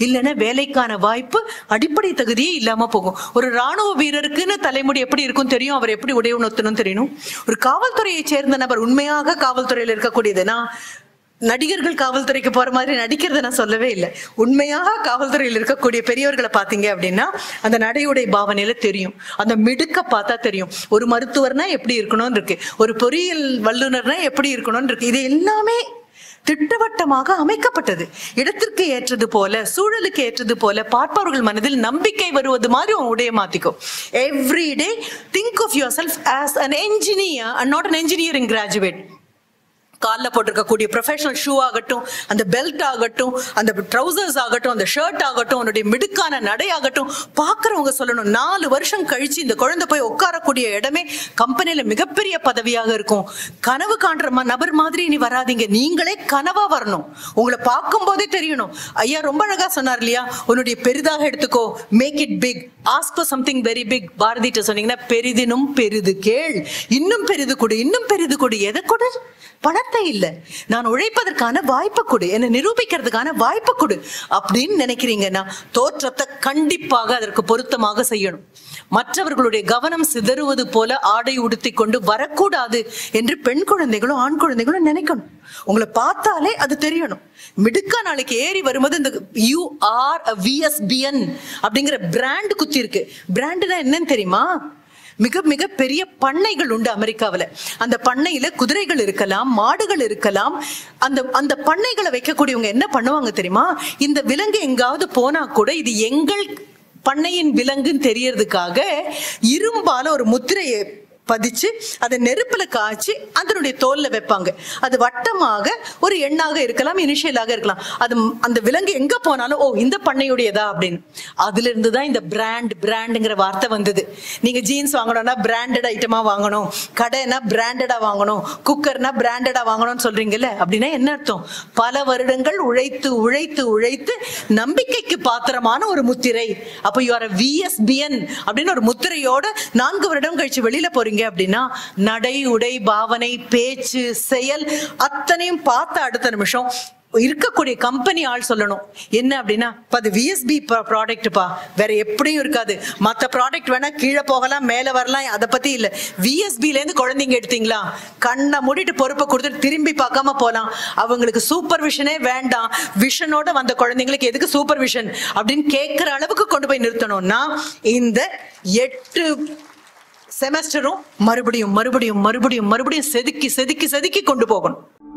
இல்லைன்னா வேலைக்கான வாய்ப்பு அடிப்படை தகுதியே இல்லாம போகும் ஒரு ராணுவ வீரருக்குன்னு தலைமுடி எப்படி இருக்கும் தெரியும் அவர் எப்படி உடை உணர்த்தணும் தெரியணும் ஒரு காவல்துறையை சேர்ந்த நபர் உண்மையாக காவல்துறையில் இருக்கக்கூடியதுன்னா நடிகர்கள் காவல்துறைக்கு போற மாதிரி நடிக்கிறத நான் சொல்லவே இல்லை உண்மையாக காவல்துறையில் இருக்கக்கூடிய பெரியவர்களை பார்த்தீங்க அப்படின்னா அந்த நடையுடை பாவனையில தெரியும் அந்த மிடுக்க பார்த்தா தெரியும் ஒரு மருத்துவர்னா எப்படி இருக்கணும்னு இருக்கு ஒரு பொறியியல் வல்லுநர்னா எப்படி இருக்கணும்னு இருக்கு இது எல்லாமே திட்டவட்டமாக அமைக்கப்பட்டது இடத்திற்கு ஏற்றது போல சூழலுக்கு ஏற்றது போல பார்ப்பவர்கள் மனதில் நம்பிக்கை வருவது மாதிரி உன் உடைய மாத்திக்கோ every day think of yourself as an engineer and not an engineering graduate காலில் போட்டிருக்கக்கூடிய ப்ரொஃபஷனல் ஷூ ஆகட்டும் அந்த பெல்ட் ஆகட்டும் அந்த ட்ரௌசர்ஸ் ஆகட்டும் அந்த ஷர்ட் ஆகட்டும் அவனுடைய மிடுக்கான நடை ஆகட்டும் பார்க்குறவங்க சொல்லணும் நாலு வருஷம் கழிச்சு இந்த குழந்தை போய் உட்காரக்கூடிய இடமே கம்பெனியில் மிகப்பெரிய பதவியாக இருக்கும் கனவு காண்ற ம- நபர் மாதிரி நீ வராதீங்க நீங்களே கனவா வரணும் உங்களை பார்க்கும் போதே தெரியணும் ஐயா ரொம்ப அழகா சொன்னார் இல்லையா உன்னுடைய பெரிதாக எடுத்துக்கோ make it big ask for something very big பாரதிட்ட சொன்னீங்கன்னா பெரிதினும் பெரிது கேள் இன்னும் பெரிது கொடு இன்னும் பெரிது கொடு எதை கொடு பணத்தை இல்ல நான் உழைப்பதற்கான வாய்ப்பை கொடு என்னை நிரூபிக்கிறதுக்கான வாய்ப்பை கொடு அப்படின்னு நினைக்கிறீங்கன்னா தோற்றத்தை கண்டிப்பாக அதற்கு பொருத்தமாக செய்யணும் மற்றவர்களுடைய கவனம் சிதறுவது போல ஆடை உடுத்தி கொண்டு வரக்கூடாது என்று பெண் குழந்தைகளும் ஆண் குழந்தைகளும் நினைக்கணும் உங்களை பார்த்தாலே அது தெரியணும் மிடுக்கா நாளைக்கு ஏறி வரும்போது இந்த யூ ஆர் விஎஸ்பிஎன் அப்படிங்கிற பிராண்ட் குத்தி இருக்கு பிராண்டுனா என்னன்னு தெரியுமா மிக மிக பெரிய பண்ணைகள் உண்டு அமெரிக்காவுல அந்த பண்ணையில குதிரைகள் இருக்கலாம் மாடுகள் இருக்கலாம் அந்த அந்த பண்ணைகளை வைக்கக்கூடியவங்க என்ன பண்ணுவாங்க தெரியுமா இந்த விலங்கு எங்காவது போனா கூட இது எங்கள் பண்ணையின் விலங்குன்னு தெரியறதுக்காக இரும்பால ஒரு முத்திரையை பதிச்சு அதை நெருப்புல காய்ச்சி அதனுடைய தோல்ல வைப்பாங்க அது வட்டமாக ஒரு எண்ணாக இருக்கலாம் இனிஷியலாக இருக்கலாம் அது ம்- அந்த விலங்கு எங்க போனாலும் ஓ இந்த பண்ணையுடையதா அப்படின்னு அதுல இருந்து தான் இந்த பிராண்ட் பிராண்டுங்கிற வார்த்தை வந்தது நீங்க ஜீன்ஸ் வாங்கணும்னா பிராண்டட் ஐட்டமா வாங்கணும் கடைனா பிராண்டடா வாங்கணும் குக்கர்னா பிராண்டடா வாங்கணும்னு சொல்றீங்கல்ல அப்படின்னா என்ன அர்த்தம் பல வருடங்கள் உழைத்து உழைத்து உழைத்து நம்பிக்கைக்கு பாத்திரமான ஒரு முத்திரை அப்ப யூ ஆர் விஎஸ்பிஎன் அப்படின்னு ஒரு முத்திரையோட நான்கு வருடம் கழிச்சு வெளியில போறீங்க அப்படின்னா நடை உடை பாவனை பேச்சு செயல் அத்தனையும் பார்த்த அடுத்த நிமிஷம் இருக்கக்கூடிய கம்பெனி ஆள் சொல்லணும் என்ன அப்படின்னா இப்ப அது விஎஸ்பி ப்ராடக்ட்ப்பா வேற எப்படியும் இருக்காது மத்த ப்ராடக்ட் வேணா கீழே போகலாம் மேல வரலாம் அதை பத்தி இல்ல விஎஸ்பில இருந்து குழந்தைங்க எடுத்தீங்களா கண்ணை மூடிட்டு பொறுப்பை கொடுத்துட்டு திரும்பி பார்க்காம போலாம் அவங்களுக்கு சூப்பர்விஷனே வேண்டாம் விஷனோட வந்த குழந்தைங்களுக்கு எதுக்கு சூப்பர்விஷன் அப்படின்னு கேட்கிற அளவுக்கு கொண்டு போய் நிறுத்தணும்னா இந்த எட்டு செமஸ்டரும் மறுபடியும் மறுபடியும் மறுபடியும் மறுபடியும் செதுக்கி செதுக்கி செதுக்கி கொண்டு போகணும்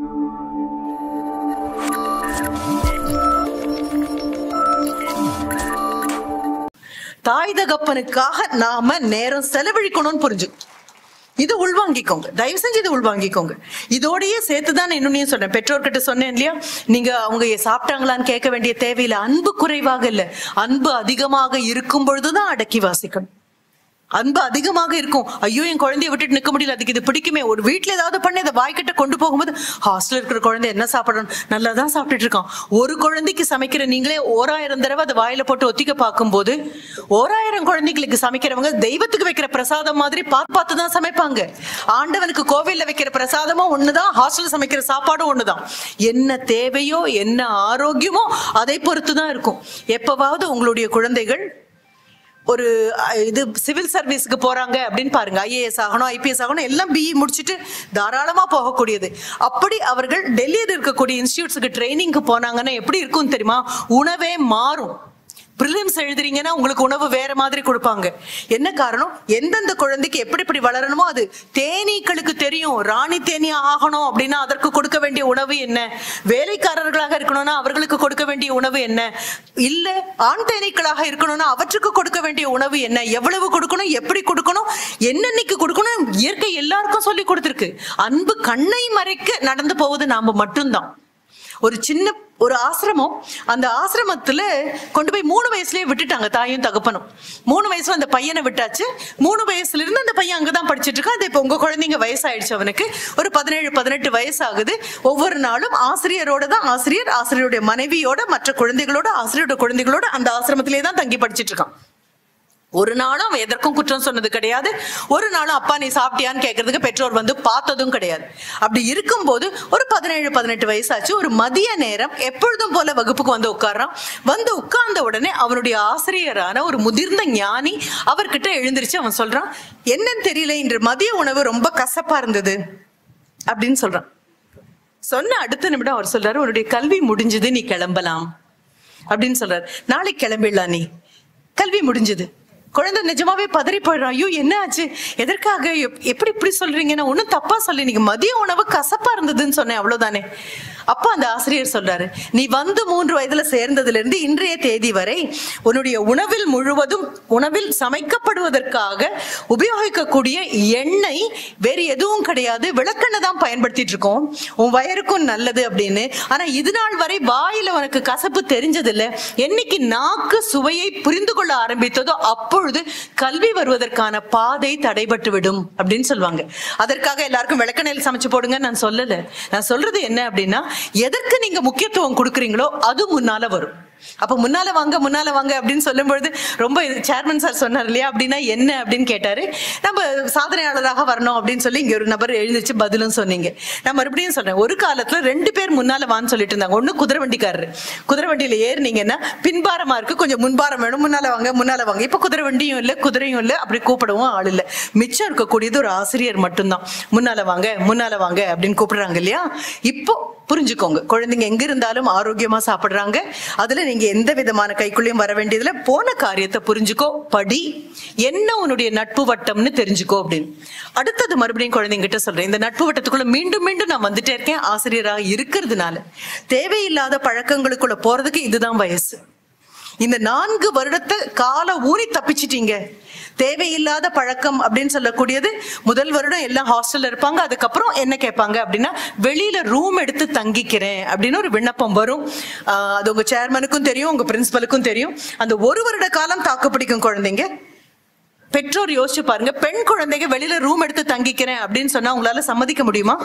தாய் தகப்பனுக்காக நாம நேரம் செலவழிக்கணும்னு புரிஞ்சு இது உள்வாங்கிக்கோங்க தயவு செஞ்சு இது உள்வாங்கிக்கோங்க இதோடயே சேர்த்து தான் நான் இன்னொன்னையும் சொன்னேன் பெற்றோர்கிட்ட சொன்னேன் இல்லையா நீங்க அவங்க சாப்பிட்டாங்களான்னு கேட்க வேண்டிய தேவையில்லை அன்பு குறைவாக இல்லை அன்பு அதிகமாக இருக்கும் பொழுதுதான் அடக்கி வாசிக்கணும் அன்பு அதிகமாக இருக்கும் ஐயோ என் குழந்தைய விட்டுட்டு நிக்க முடியல அதுக்கு இது பிடிக்குமே ஒரு வீட்ல ஏதாவது பண்ணி அதை வாய்க்கிட்ட கொண்டு போகும்போது ஹாஸ்டல் இருக்கிற குழந்தை என்ன சாப்பிடணும் நல்லா தான் சாப்பிட்டுட்டு இருக்கான் ஒரு குழந்தைக்கு சமைக்கிற நீங்களே ஓராயிரம் தடவை அதை வாயில போட்டு ஒத்திக்க பார்க்கும்போது ஓராயிரம் குழந்தைகளுக்கு சமைக்கிறவங்க தெய்வத்துக்கு வைக்கிற பிரசாதம் மாதிரி பார்த்து பார்த்து தான் சமைப்பாங்க ஆண்டவனுக்கு கோவில்ல வைக்கிற பிரசாதமும் ஒண்ணுதான் ஹாஸ்டல் சமைக்கிற சாப்பாடும் ஒண்ணுதான் என்ன தேவையோ என்ன ஆரோக்கியமோ அதை பொறுத்து தான் இருக்கும் எப்பவாவது உங்களுடைய குழந்தைகள் ஒரு அஹ், இது சிவில் சர்வீஸ்க்கு போறாங்க அப்படின்னு பாருங்க ஐஏஎஸ் ஆகணும் ஐபிஎஸ் ஆகணும் எல்லாம் பிஇ முடிச்சுட்டு தாராளமா போகக்கூடியது அப்படி அவர்கள் டெல்லியில் இருக்கக்கூடிய இன்ஸ்டியூட்ஸுக்கு ட்ரைனிங்க்கு போனாங்கன்னா எப்படி இருக்கும் தெரியுமா உணவே மாறும் ப்ரிலிம்ஸ் எழுதுறீங்கன்னா உங்களுக்கு உணவு வேற மாதிரி கொடுப்பாங்க என்ன காரணம் எந்தெந்த குழந்தைக்கு எப்படி எப்படி வளரணுமோ அது தேனீக்களுக்கு தெரியும் ராணி தேனி ஆகணும் அப்படின்னா அதற்கு கொடுக்க வேண்டிய உணவு என்ன வேலைக்காரர்களாக இருக்கணும்னா அவர்களுக்கு கொடுக்க வேண்டிய உணவு என்ன இல்ல ஆண் தேனீக்களாக இருக்கணும்னா அவற்றுக்கு கொடுக்க வேண்டிய உணவு என்ன எவ்வளவு கொடுக்கணும் எப்படி கொடுக்கணும் என்னன்னைக்கு கொடுக்கணும் இயற்கை எல்லாருக்கும் சொல்லி கொடுத்துருக்கு அன்பு கண்ணை மறைக்க நடந்து போவது நாம மட்டும்தான் ஒரு சின்ன ஒரு ஆசிரமம் அந்த ஆசிரமத்துல கொண்டு போய் மூணு வயசுலயே விட்டுட்டாங்க தாயும் தகப்பனும் மூணு வயசுல அந்த பையனை விட்டாச்சு மூணு வயசுல இருந்து அந்த பையன் அங்கதான் படிச்சிட்டு இருக்கான் அது இப்ப உங்க குழந்தைங்க வயசாயிடுச்சு அவனுக்கு ஒரு பதினேழு பதினெட்டு வயசு ஆகுது ஒவ்வொரு நாளும் ஆசிரியரோட தான் ஆசிரியர் ஆசிரியருடைய மனைவியோட மற்ற குழந்தைகளோட ஆசிரியரோட குழந்தைகளோட அந்த ஆசிரமத்திலே தான் தங்கி படிச்சிட்டு இருக்கான் ஒரு நாளும் அவன் எதற்கும் குற்றம் சொன்னது கிடையாது ஒரு நாளும் அப்பா நீ சாப்பிட்டியான்னு கேட்கறதுக்கு பெற்றோர் வந்து பார்த்ததும் கிடையாது அப்படி இருக்கும்போது ஒரு பதினேழு பதினெட்டு வயசாச்சு ஒரு மதிய நேரம் எப்பொழுதும் போல வகுப்புக்கு வந்து உட்கார்றான் வந்து உட்கார்ந்த உடனே அவனுடைய ஆசிரியரான ஒரு முதிர்ந்த ஞானி அவர்கிட்ட எழுந்திருச்சு அவன் சொல்றான் என்னன்னு தெரியல இன்று மதிய உணவு ரொம்ப கசப்பா இருந்தது அப்படின்னு சொல்றான் சொன்ன அடுத்த நிமிடம் அவர் சொல்றாரு உன்னுடைய கல்வி முடிஞ்சது நீ கிளம்பலாம் அப்படின்னு சொல்றாரு நாளைக்கு கிளம்பிடலாம் நீ கல்வி முடிஞ்சது குழந்தை நிஜமாவே பதறி போயிடுறான் ஐயோ என்ன ஆச்சு எதற்காக எப்- எப்படி இப்படி சொல்றீங்க நான் ஒன்றும் தப்பா சொல்லி நீங்க மதிய உணவு கசப்பா இருந்ததுன்னு சொன்னேன் அவ்வளவுதானே அப்ப அந்த ஆசிரியர் சொல்றாரு நீ வந்து மூன்று வயதுல சேர்ந்ததுல இருந்து இன்றைய தேதி வரை உன்னுடைய உணவில் முழுவதும் உணவில் சமைக்கப்படுவதற்காக உபயோகிக்கக்கூடிய எண்ணெய் வேறு எதுவும் கிடையாது விளக்கெண்ணெய் தான் பயன்படுத்திட்டு இருக்கோம் உன் வயருக்கும் நல்லது அப்படின்னு ஆனா இது நாள் வரை வாயில உனக்கு கசப்பு தெரிஞ்சதில்ல என்னைக்கு நாக்கு சுவையை புரிந்து கொள்ள ஆரம்பித்ததோ அப்பொழுது கல்வி வருவதற்கான பாதை தடைபட்டு விடும் அப்படின்னு சொல்லுவாங்க அதற்காக எல்லாருக்கும் விளக்கெண்ணெயில் சமைச்சு போடுங்க நான் சொல்லல நான் சொல்றது என்ன அப்படின்னா எதற்கு நீங்க முக்கியத்துவம் கொடுக்குறீங்களோ அது முன்னால வரும் அப்ப முன்னால வாங்க முன்னால வாங்க அப்படின்னு சொல்லும் பொழுது ரொம்ப சேர்மன் சார் சொன்னார் இல்லையா அப்படின்னா என்ன அப்படின்னு கேட்டாரு நம்ம சாதனையாளராக வரணும் அப்படின்னு சொல்லி இங்க ஒரு நபர் எழுந்திருச்சு பதிலும் சொன்னீங்க நான் மறுபடியும் சொல்றேன் ஒரு காலத்துல ரெண்டு பேர் முன்னால வான்னு சொல்லிட்டு இருந்தாங்க ஒண்ணு குதிரை வண்டிக்காரரு குதிரை வண்டியில ஏறினீங்கன்னா பின்பாரமா இருக்கு கொஞ்சம் முன்பாரம் வேணும் முன்னால வாங்க முன்னால வாங்க இப்ப குதிரை வண்டியும் இல்ல குதிரையும் இல்ல அப்படி கூப்பிடவும் ஆள் இல்ல மிச்சம் இருக்கக்கூடியது ஒரு ஆசிரியர் மட்டும்தான் முன்னால வாங்க முன்னால வாங்க அப்படின்னு கூப்பிடுறாங்க இல்லையா இப்போ புரிஞ்சுக்கோங்க குழந்தைங்க எங்க இருந்தாலும் ஆரோக்கியமா சாப்பிடுறாங்க அதுல நீங்க எந்த விதமான கைக்குள்ளேயும் வர வேண்டியதுல போன காரியத்தை புரிஞ்சுக்கோ படி என்ன உன்னுடைய நட்பு வட்டம்னு தெரிஞ்சுக்கோ அப்படின்னு அடுத்தது மறுபடியும் குழந்தைங்க கிட்ட சொல்றேன் இந்த நட்பு வட்டத்துக்குள்ள மீண்டும் மீண்டும் நான் வந்துட்டே இருக்கேன் ஆசிரியராக இருக்கிறதுனால தேவையில்லாத பழக்கங்களுக்குள்ள போறதுக்கு இதுதான் வயசு இந்த நான்கு வருடத்தை கால ஊறி தப்பிச்சிட்டீங்க தேவையில்லாத பழக்கம் அப்படின்னு சொல்லக்கூடியது முதல் வருடம் எல்லாம் ஹாஸ்டல்ல இருப்பாங்க அதுக்கப்புறம் என்ன கேட்பாங்க அப்படின்னா வெளியில ரூம் எடுத்து தங்கிக்கிறேன் அப்படின்னு ஒரு விண்ணப்பம் வரும் ஆஹ் அது உங்க சேர்மனுக்கும் தெரியும் உங்க பிரின்சிபலுக்கும் தெரியும் அந்த ஒரு வருட காலம் தாக்கு பிடிக்கும் குழந்தைங்க பெற்றோர் யோசிச்சு பாருங்க பெண் குழந்தைங்க வெளியில ரூம் எடுத்து தங்கிக்கிறேன் அப்படின்னு சொன்னா உங்களால சம்மதிக்க முடியுமா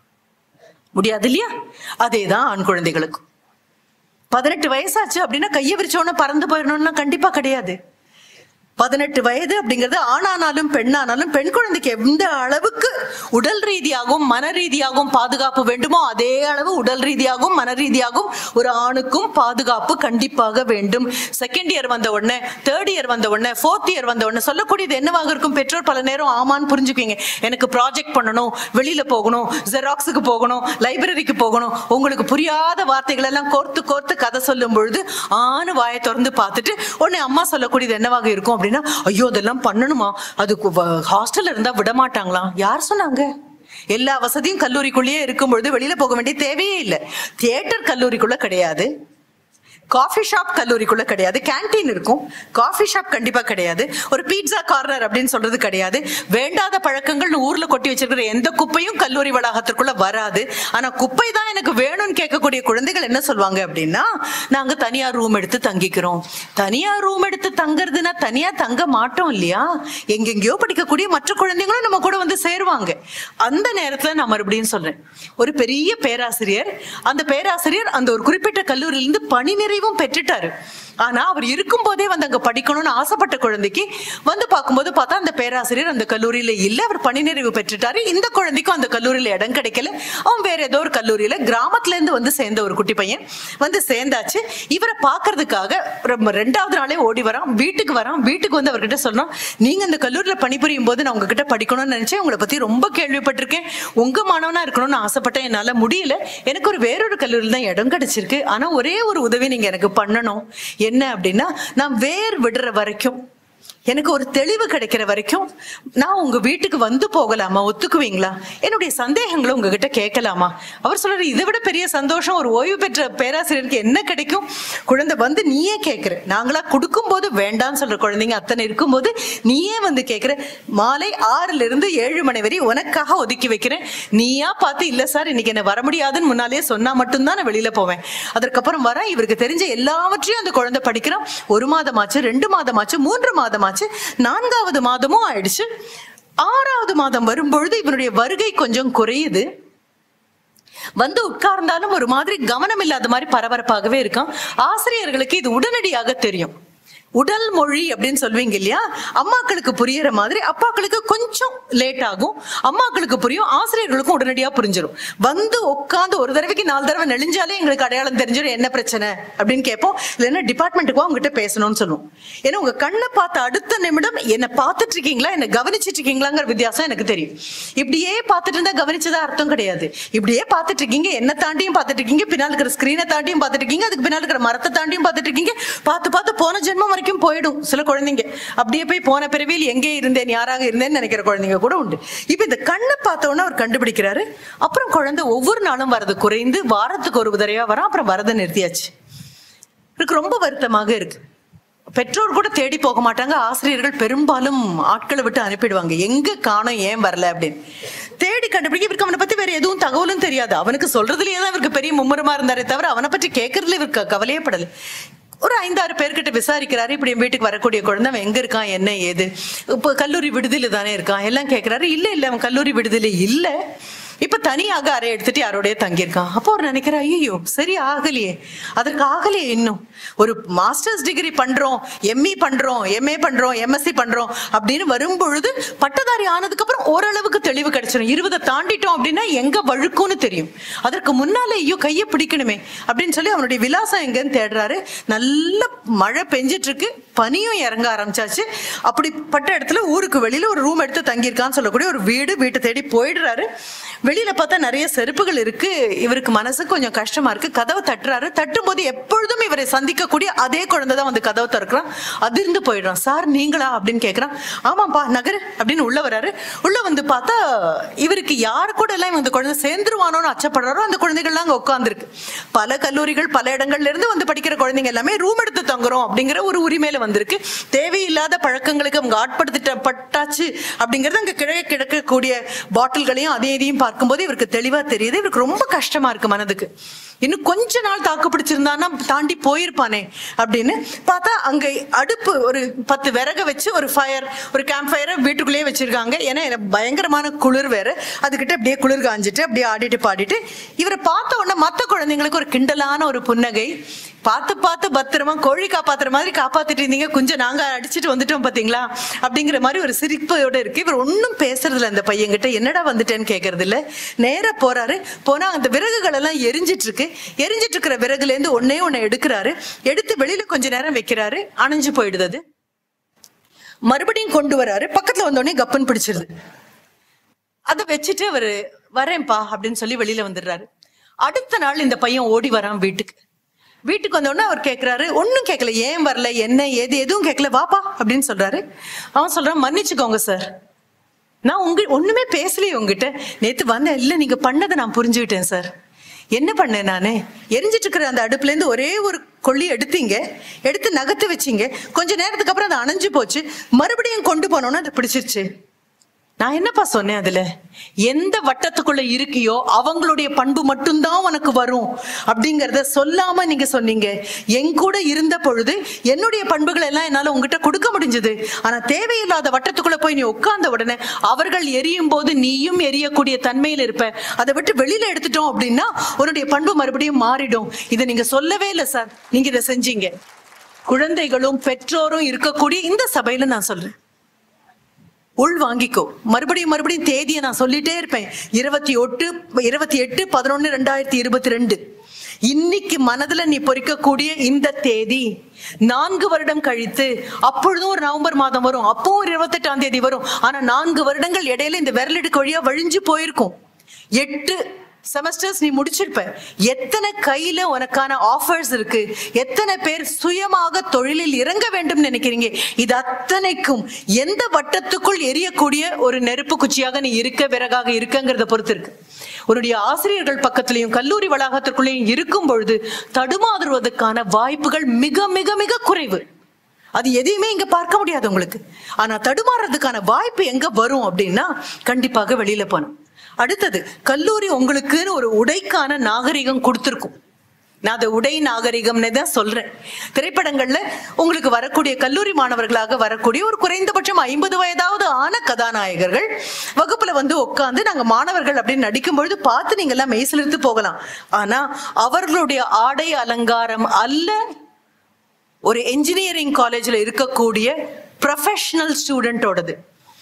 முடியாது இல்லையா அதேதான் ஆண் குழந்தைகளுக்கும் பதினெட்டு வயசாச்சு அப்படின்னா கையை விரிச்சோன்னு பறந்து போயிடணும்னா கண்டிப்பா கிடையாது பதினெட்டு வயது அப்படிங்கிறது ஆணானாலும் பெண்ணானாலும் பெண் குழந்தைக்கு எந்த அளவுக்கு உடல் ரீதியாகவும் மன ரீதியாகவும் பாதுகாப்பு வேண்டுமோ அதே அளவு உடல் ரீதியாகவும் மன ரீதியாகவும் ஒரு ஆணுக்கும் பாதுகாப்பு கண்டிப்பாக வேண்டும் செகண்ட் இயர் வந்த உடனே தேர்ட் இயர் வந்த உடனே ஃபோர்த் இயர் வந்த உடனே சொல்லக்கூடியது என்னவாக இருக்கும் பெற்றோர் பல நேரம் ஆமான்னு புரிஞ்சுக்குவீங்க எனக்கு ப்ராஜெக்ட் பண்ணணும் வெளியில போகணும் ஜெராக்ஸுக்கு போகணும் லைப்ரரிக்கு போகணும் உங்களுக்கு புரியாத வார்த்தைகள் எல்லாம் கோர்த்து கோர்த்து கதை சொல்லும் பொழுது ஆணு வாயை திறந்து பார்த்துட்டு உடனே அம்மா சொல்லக்கூடியது என்னவாக இருக்கும் அப்படின்னா ஐயோ அதெல்லாம் பண்ணணுமா அதுக்கு ஹாஸ்டல்ல இருந்தா விட மாட்டாங்களா யார் சொன்னாங்க எல்லா வசதியும் கல்லூரிக்குள்ளேயே இருக்கும் பொழுது வெளியில போக வேண்டிய தேவையே இல்லை தியேட்டர் கல்லூரிக்குள்ள கிடையாது காஃபி ஷாப் கல்லூரிக்குள்ள கிடையாது கேண்டீன் இருக்கும் காஃபி ஷாப் கண்டிப்பா கிடையாது ஒரு பீட்சா கார்னர் அப்படின்னு சொல்றது கிடையாது வேண்டாத பழக்கங்கள் ஊர்ல கொட்டி வச்சிருக்கிற எந்த குப்பையும் கல்லூரி வளாகத்திற்குள்ள வராது ஆனா குப்பை தான் எனக்கு வேணும்னு கேட்கக்கூடிய குழந்தைகள் என்ன சொல்லுவாங்க அப்படின்னா நாங்க தனியா ரூம் எடுத்து தங்கிக்கிறோம் தனியா ரூம் எடுத்து தங்குறதுன்னா தனியா தங்க மாட்டோம் இல்லையா எங்கெங்கயோ படிக்கக்கூடிய மற்ற குழந்தைங்களும் நம்ம கூட வந்து சேருவாங்க அந்த நேரத்துல நான் மறுபடியும் சொல்றேன் ஒரு பெரிய பேராசிரியர் அந்த பேராசிரியர் அந்த ஒரு குறிப்பிட்ட கல்லூரியிலிருந்து பணி நிறைவும் பெற்றுட்டாரு ஆனா அவர் இருக்கும் போதே வந்து அங்க படிக்கணும்னு ஆசைப்பட்ட குழந்தைக்கு வந்து பார்க்கும்போது பார்த்தா அந்த பேராசிரியர் அந்த கல்லூரியில இல்ல அவர் பணி நிறைவு பெற்றுட்டாரு இந்த குழந்தைக்கும் அந்த கல்லூரியில இடம் கிடைக்கல அவன் வேற ஏதோ ஒரு கல்லூரியில கிராமத்துல இருந்து வந்து சேர்ந்த ஒரு குட்டி பையன் வந்து சேர்ந்தாச்சு இவரை பாக்குறதுக்காக ரொம்ப ரெண்டாவது நாளே ஓடி வரான் வீட்டுக்கு வரான் வீட்டுக்கு வந்து அவர்கிட்ட சொன்னான் நீங்க அந்த கல்லூரியில பணிபுரியும் போது நான் உங்ககிட்ட படிக்கணும்னு நினைச்சேன் உங்களை பத்தி ரொம்ப கேள்விப்பட்டிருக்கேன் உங்க மாணவனா இருக்கணும்னு ஆசைப்பட்டேன் என்னால முடியல எனக்கு ஒரு வேறொரு கல்லூரியில் தான் இடம் கிடைச்சிருக்கு ஆனா ஒரே ஒரு உதவி நீங்க எனக்கு பண்ணணும் என்ன அப்படின்னா நான் வேர் விடுற வரைக்கும் எனக்கு ஒரு தெளிவு கிடைக்கிற வரைக்கும் நான் உங்க வீட்டுக்கு வந்து போகலாமா ஒத்துக்குவீங்களா என்னுடைய சந்தேகங்களை உங்ககிட்ட கேட்கலாமா அவர் சொல்றாரு இதை விட பெரிய சந்தோஷம் ஒரு ஓய்வு பெற்ற பேராசிரியருக்கு என்ன கிடைக்கும் குழந்தை வந்து நீயே கேட்கிற நாங்களா கொடுக்கும் போது வேண்டாம்னு சொல்ற குழந்தைங்க அத்தனை இருக்கும்போது நீயே வந்து கேட்கிற மாலை ஆறுல இருந்து ஏழு மணி வரை உனக்காக ஒதுக்கி வைக்கிறேன் நீயா பார்த்து இல்ல சார் இன்னைக்கு என்ன வர முடியாதுன்னு முன்னாலேயே சொன்னா மட்டும்தான் நான் வெளியில போவேன் அதற்கப்புறம் வரேன் இவருக்கு தெரிஞ்ச எல்லாவற்றையும் அந்த குழந்தை படிக்கிறான் ஒரு மாதமாச்சு ரெண்டு மாதமாச்சு மூன்று மாதமாச்சு நான்காவது மாதமும் ஆயிடுச்சு ஆறாவது மாதம் வரும்பொழுது இவனுடைய வருகை கொஞ்சம் குறையுது வந்து உட்கார்ந்தாலும் ஒரு மாதிரி கவனம் இல்லாத மாதிரி பரபரப்பாகவே இருக்கான் ஆசிரியர்களுக்கு இது உடனடியாக தெரியும் உடல் மொழி அப்படின்னு சொல்வீங்க இல்லையா அம்மாக்களுக்கு புரியற மாதிரி அப்பாக்களுக்கு கொஞ்சம் லேட் ஆகும் அம்மாக்களுக்கு புரியும் ஆசிரியர்களுக்கும் உடனடியா புரிஞ்சிடும் வந்து உட்காந்து ஒரு தடவைக்கு நாலு தடவை நெளிஞ்சாலே எங்களுக்கு அடையாளம் தெரிஞ்சிடும் என்ன பிரச்சனை அப்படின்னு கேட்போம் இல்லைன்னா டிபார்ட்மெண்ட்டுக்கு உங்ககிட்ட பேசணும்னு சொல்லுவோம் ஏன்னா உங்க கண்ணை பார்த்த அடுத்த நிமிடம் என்ன பார்த்துட்டு இருக்கீங்களா என்ன கவனிச்சிட்டு இருக்கீங்களாங்கிற வித்தியாசம் எனக்கு தெரியும் இப்படியே பார்த்துட்டு இருந்தா கவனிச்சதா அர்த்தம் கிடையாது இப்படியே பார்த்துட்டு இருக்கீங்க என்ன தாண்டியும் பார்த்துட்டு இருக்கீங்க பின்னால் இருக்கிற ஸ்கிரீனை தாண்டியும் பார்த்துட்டு இருக்கீங்க அதுக்கு பின்னால் இருக்கிற மரத்தை தாண்டியும் பார்த்துட்டு இருக்கீங்க பார்த்து பார்த்து போன ஜென்மம் வரைக்கும் போயிடும் சில குழந்தைங்க அப்படியே போய் போன பிறவியில் எங்கே இருந்தேன் யாராக இருந்தேன்னு நினைக்கிற குழந்தைங்க கூட உண்டு இப்போ இந்த கண்ணை பார்த்த உடனே அவர் கண்டுபிடிக்கிறாரு அப்புறம் குழந்தை ஒவ்வொரு நாளும் வரது குறைந்து வாரத்துக்கு ஒரு தடவையா வரும் அப்புறம் வரதை நிறுத்தியாச்சு எனக்கு ரொம்ப வருத்தமாக இருக்கு பெற்றோர் கூட தேடி போக மாட்டாங்க ஆசிரியர்கள் பெரும்பாலும் ஆட்களை விட்டு அனுப்பிடுவாங்க எங்க காணோம் ஏன் வரல அப்படின்னு தேடி கண்டுபிடிக்க இவருக்கு அவனை பத்தி வேற எதுவும் தகவலும் தெரியாது அவனுக்கு சொல்றதுலயே தான் இவருக்கு பெரிய மும்முரமா இருந்தாரே தவிர அவனை பற்றி கேட்கறதுல இவருக்கு கவலையே படல ஒரு ஐந்தாறு பேர்கிட்ட விசாரிக்கிறாரு இப்படி என் வீட்டுக்கு வரக்கூடிய குழந்தை அவன் எங்க இருக்கான் என்ன ஏது இப்போ கல்லூரி விடுதியில தானே இருக்கான் எல்லாம் கேட்கிறாரு இல்ல இல்ல அவன் கல்லூரி விடுதலை இல்ல இப்ப தனியாக அறை எடுத்துட்டு யாரோடய தங்கியிருக்கான் அப்போ அவர் நினைக்கிறா ஐயோ சரி ஆகலையே அதற்கு ஆகலையே இன்னும் ஒரு மாஸ்டர்ஸ் டிகிரி பண்றோம் எம்இ பண்றோம் எம்ஏ பண்றோம் எம்எஸ்சி பண்றோம் அப்படின்னு வரும் பொழுது பட்டதாரி ஆனதுக்கு அப்புறம் ஓரளவுக்கு தெளிவு கிடைச்சிடும் இருபதை தாண்டிட்டோம் அப்படின்னா எங்க வழுக்கும்னு தெரியும் அதற்கு முன்னாலே ஐயோ கையை பிடிக்கணுமே அப்படின்னு சொல்லி அவனுடைய விலாசம் எங்கன்னு தேடுறாரு நல்ல மழை பெஞ்சிட்டு இருக்கு பனியும் இறங்க ஆரம்பிச்சாச்சு அப்படிப்பட்ட இடத்துல ஊருக்கு வெளியில ஒரு ரூம் எடுத்து தங்கியிருக்கான்னு சொல்லக்கூடிய ஒரு வீடு வீட்டை தேடி போயிடுறாரு வெளியில பார்த்தா நிறைய செருப்புகள் இருக்கு இவருக்கு மனசு கொஞ்சம் கஷ்டமா இருக்கு கதவை தட்டுறாரு தட்டும் போது எப்பொழுதும் இவரை சந்திக்கக்கூடிய அதே குழந்தை தான் வந்து கதவை திறக்கிறான் அதிர்ந்து போயிடுறான் சார் நீங்களா அப்படின்னு கேட்கறான் ஆமாப்பா நகரு அப்படின்னு உள்ள வராரு உள்ள வந்து பார்த்தா இவருக்கு யாரு கூட எல்லாம் இந்த குழந்தை சேர்ந்துருவானோன்னு அச்சப்படுறாரோ அந்த குழந்தைகள்லாம் அங்க உட்காந்துருக்கு பல கல்லூரிகள் பல இடங்கள்ல இருந்து வந்து படிக்கிற குழந்தைங்க எல்லாமே ரூம் எடுத்து தங்குறோம் அப்படிங்கிற ஒரு உரிமையில வந்திருக்கு தேவையில்லாத பழக்கங்களுக்கு அவங்க ஆட்படுத்திட்டப்பட்டாச்சு அப்படிங்கறது அங்க கிழக்க கிடக்கக்கூடிய பாட்டில்களையும் அதே இதையும் பார்க்கும்போது இவருக்கு தெளிவா தெரியுது இவருக்கு ரொம்ப கஷ்டமா இருக்கு மனதுக்கு இன்னும் கொஞ்ச நாள் தாக்கு பிடிச்சிருந்தான்னா தாண்டி போயிருப்பானே அப்படின்னு பார்த்தா அங்க அடுப்பு ஒரு பத்து விறக வச்சு ஒரு ஃபயர் ஒரு கேம்ப் ஃபயரை வீட்டுக்குள்ளேயே வச்சிருக்காங்க ஏன்னா எனக்கு பயங்கரமான குளிர் வேற அதுகிட்ட அப்படியே குளிர் காஞ்சிட்டு அப்படியே ஆடிட்டு பாடிட்டு இவரை பார்த்த உடனே மற்ற குழந்தைங்களுக்கு ஒரு கிண்டலான ஒரு புன்னகை பார்த்து பார்த்து பத்திரமா கோழி காப்பாத்துற மாதிரி காப்பாத்திட்டு இருந்தீங்க கொஞ்சம் நாங்க அடிச்சிட்டு வந்துட்டோம் பாத்தீங்களா அப்படிங்கிற மாதிரி ஒரு சிரிப்போட இருக்கு இவர் ஒன்றும் பேசுறது இல்ல அந்த பையன்கிட்ட என்னடா வந்துட்டேன்னு கேட்கறது இல்ல நேரா போறாரு போனா அந்த விறகுகள் எல்லாம் எரிஞ்சிட்டு இருக்கு எரிஞ்சிட்டு இருக்கிற விறகுல இருந்து ஒன்னே ஒண்ணு எடுக்கிறாரு எடுத்து வெளியில கொஞ்ச நேரம் வைக்கிறாரு அணைஞ்சு போயிடுது அது மறுபடியும் கொண்டு வராரு பக்கத்துல வந்த உடனே கப்பன் பிடிச்சிருது அதை வச்சுட்டு அவரு வரேன்ப்பா அப்படின்னு சொல்லி வெளியில வந்துடுறாரு அடுத்த நாள் இந்த பையன் ஓடி வரான் வீட்டுக்கு வீட்டுக்கு வந்த உடனே அவர் கேட்கிறாரு ஒன்றும் கேட்கல ஏன் வரல என்ன ஏது எதுவும் கேட்கல வாப்பா அப்படின்னு சொல்றாரு அவன் சொல்றான் மன்னிச்சுக்கோங்க சார் நான் உங்க ஒண்ணுமே பேசலையே உங்ககிட்ட நேத்து வந்தேன் இல்ல நீங்க பண்ணதை நான் புரிஞ்சுக்கிட்டேன் சார் என்ன பண்ணேன் நானு எரிஞ்சிட்டு இருக்கிற அந்த அடுப்புல இருந்து ஒரே ஒரு கொள்ளி எடுத்தீங்க எடுத்து நகர்த்து வச்சீங்க கொஞ்ச நேரத்துக்கு அப்புறம் அது அணைஞ்சு போச்சு மறுபடியும் கொண்டு போனோன்னு அது பிடிச்சிருச்சு நான் என்னப்பா சொன்னேன் அதுல எந்த வட்டத்துக்குள்ள இருக்கியோ அவங்களுடைய பண்பு மட்டும்தான் உனக்கு வரும் அப்படிங்கறத சொல்லாம நீங்க சொன்னீங்க என் கூட இருந்த பொழுது என்னுடைய பண்புகள் எல்லாம் என்னால உங்ககிட்ட கொடுக்க முடிஞ்சது ஆனா தேவையில்லாத வட்டத்துக்குள்ள போய் நீ உட்கார்ந்த உடனே அவர்கள் எரியும் போது நீயும் எரியக்கூடிய தன்மையில் இருப்ப அதை விட்டு வெளியில எடுத்துட்டோம் அப்படின்னா உன்னுடைய பண்பு மறுபடியும் மாறிடும் இதை நீங்க சொல்லவே இல்லை சார் நீங்க இதை செஞ்சீங்க குழந்தைகளும் பெற்றோரும் இருக்கக்கூடிய இந்த சபையில நான் சொல்றேன் உள் வாங்கிக்கோ மறுபடியும் மறுபடியும் தேதியை நான் சொல்லிட்டே இருப்பேன் இருபத்தி எட்டு இருபத்தி எட்டு பதினொன்னு ரெண்டாயிரத்தி இருபத்தி ரெண்டு இன்னைக்கு மனதுல நீ பொறிக்கக்கூடிய இந்த தேதி நான்கு வருடம் கழித்து அப்பொழுதும் ஒரு நவம்பர் மாதம் வரும் அப்பவும் ஒரு இருபத்தெட்டாம் தேதி வரும் ஆனா நான்கு வருடங்கள் இடையில இந்த விரலெடுக்க வழியா வழிஞ்சு போயிருக்கும் எட்டு செமஸ்டர்ஸ் நீ முடிச்சிருப்ப எத்தனை கையில உனக்கான ஆஃபர்ஸ் இருக்கு எத்தனை பேர் சுயமாக தொழிலில் இறங்க வேண்டும் நினைக்கிறீங்க இது அத்தனைக்கும் எந்த வட்டத்துக்குள் எரியக்கூடிய ஒரு நெருப்பு குச்சியாக நீ இருக்க விறகாக இருக்கங்கிறத பொறுத்து இருக்கு உன்னுடைய ஆசிரியர்கள் பக்கத்திலையும் கல்லூரி வளாகத்திற்குள்ளேயும் இருக்கும் பொழுது தடுமாறுவதற்கான வாய்ப்புகள் மிக மிக மிக குறைவு அது எதையுமே இங்க பார்க்க முடியாது உங்களுக்கு ஆனா தடுமாறுறதுக்கான வாய்ப்பு எங்க வரும் அப்படின்னா கண்டிப்பாக வெளியில போகணும் அடுத்தது கல்லூரி உங்களுக்குன்னு ஒரு உடைக்கான நாகரிகம் கொடுத்துருக்கும் நான் அதை உடை நாகரிகம்னு தான் சொல்றேன் திரைப்படங்கள்ல உங்களுக்கு வரக்கூடிய கல்லூரி மாணவர்களாக வரக்கூடிய ஒரு குறைந்தபட்சம் ஐம்பது வயதாவது ஆன கதாநாயகர்கள் வகுப்புல வந்து உட்காந்து நாங்க மாணவர்கள் அப்படின்னு நடிக்கும் பொழுது பார்த்து நீங்க எல்லாம் மெய்சிலிருந்து போகலாம் ஆனா அவர்களுடைய ஆடை அலங்காரம் அல்ல ஒரு என்ஜினியரிங் காலேஜ்ல இருக்கக்கூடிய ப்ரொஃபஷனல் ஸ்டூடெண்டோடது